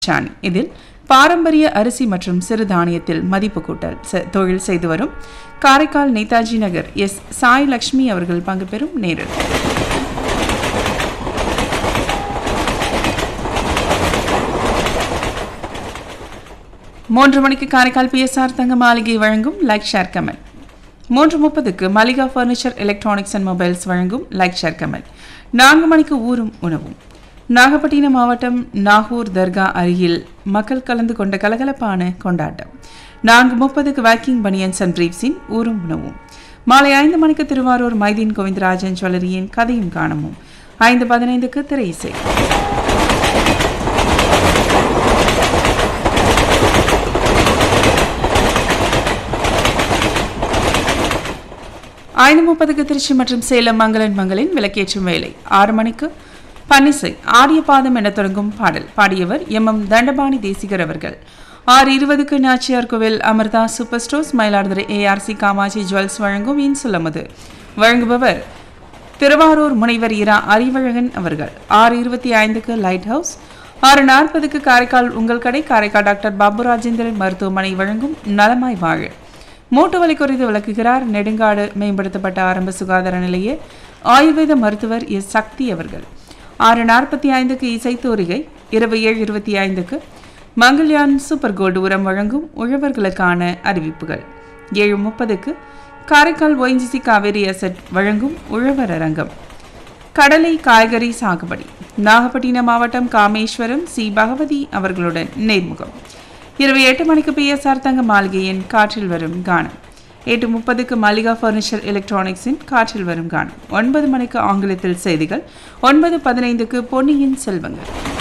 சாணி இதில் பாரம்பரிய அரிசி மற்றும் சிறுதானியத்தில் மதிப்பு கூட்டல் செ- தொழில் செய்து வரும் காரைக்கால் நேதாஜி நகர் எஸ் சாய் லக்ஷ்மி அவர்கள் பங்கு பெறும் நேரல் மூன்று மணிக்கு காரைக்கால் பிஎஸ்ஆர் தங்க மாளிகை வழங்கும் லைக் ஷேர் கமெண்ட் மூன்று முப்பதுக்கு Malika furniture electronics and mobiles வழங்கும் லைக் ஷேர் கமெண்ட் நான்கு மணிக்கு ஊரும் உணவும் நாகப்பட்டினம் மாவட்டம் நாகூர் தர்கா அருகில் மக்கள் கலந்து கொண்ட கலகலப்பான கொண்டாட்டம் நான்கு முப்பதுக்கு வேக்கிங் பனியன்ஸ் அண்ட் பிரீப்ஸின் ஊரும் உணவும் மாலை ஐந்து மணிக்கு திருவாரூர் மைதீன் கோவிந்தராஜன் ஜுவல்லரியின் கதையும் காணமும் ஐந்து பதினைந்துக்கு திரை இசை ஐந்து முப்பதுக்கு திருச்சி மற்றும் சேலம் மங்களன் மங்களின் விளக்கேற்றும் வேலை ஆறு மணிக்கு பன்னிசை ஆடிய பாதம் என தொடங்கும் பாடல் பாடியவர் எம் எம் தண்டபாணி தேசிகர் அவர்கள் ஆறு இருபதுக்கு Nachiyar Kovil Amirtha super stores Mayiladuthurai ARC Kamatchi jewels வழங்கும் இன்சுலமது வழங்குபவர் திருவாரூர் முனைவர் இரா அறிவழகன் அவர்கள் ஆறு இருபத்தி ஐந்துக்கு லைட் ஹவுஸ் ஆறு நாற்பதுக்கு காரைக்கால் உங்கள் கடை காரைக்கால் டாக்டர் பாபு ராஜேந்திரன் மருத்துவமனை வழங்கும் நலமாய் வாழ மூட்டு வலி குறித்து விளக்குகிறார் நெடுங்காடு மேம்படுத்தப்பட்ட ஆரம்ப சுகாதார நிலைய ஆயுர்வேத மருத்துவர் எஸ் சக்தி அவர்கள் ஆறு நாற்பத்தி ஐந்துக்கு இசைத்தோரிகை இரவு ஏழு இருபத்தி ஐந்துக்கு மங்கள்யான் சூப்பர் கோல்டு உரம் வழங்கும் உழவர்களுக்கான அறிவிப்புகள் ஏழு முப்பதுக்கு காரைக்கால் ஒய்ஜிசி காவேரி அசட் வழங்கும் உழவர் அரங்கம் கடலை காய்கறி சாகுபடி நாகப்பட்டினம் மாவட்டம் காமேஸ்வரம் சி பகவதி அவர்களுடன் நேர்முகம் இரவு எட்டு மணிக்கு பிஎஸ்ஆர் தங்க மாளிகையின் காற்றில் வரும் கானம் எட்டு முப்பதுக்கு மல்லிகா ஃபர்னிச்சர் எலக்ட்ரானிக்ஸின் காற்றில் வரும் கானம் ஒன்பது மணிக்கு ஆங்கிலத்தில் செய்திகள் ஒன்பது பதினைந்துக்கு பொன்னியின் செல்வங்கள்